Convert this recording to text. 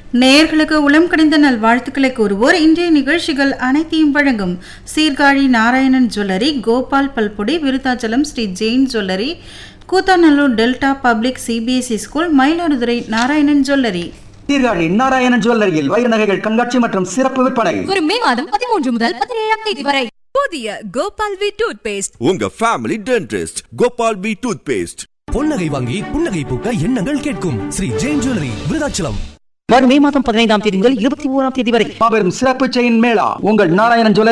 நேயர்களுக்கு உளம் கடிந்த நல்வாழ்த்துக்களை கூறுவோர் இன்றைய நிகழ்ச்சிகள் அனைத்தையும் வழங்கும் சீர்காழி நாராயணன் ஜுவல்லரி கோபால் பல்பொடி Virudhachalam Sri Jain jewellery Koothanallur delta public C B S E school Mayiladuthurai Narayanan jewellery Sirkazhi Narayanan ஜுவல்லரியில் வைர நகைகள் கண்காட்சி மற்றும் சிறப்பு விற்பனை வரும் மே மாதம் பதிமூன்று முதல் பதினேழாம் தேதி வரை புதிய கோபால் வி டூத் பேஸ்ட் உங்க family dentist Gopal B toothpaste பொன்னகை வாங்கி புன்னகை பூக்க எண்ணங்கள் கேட்கும் ஸ்ரீ ஜெயின் ஜுவல்லரி விருதாச்சலம் வரும் மே மாதம் பதினைந்தாம் தேதி முதல் இருபத்தி ஓராம் தேதி வரை மாபெரும் சிறப்பு செயின் மேளா உங்கள் நாராயணன் ஜுவல்லரி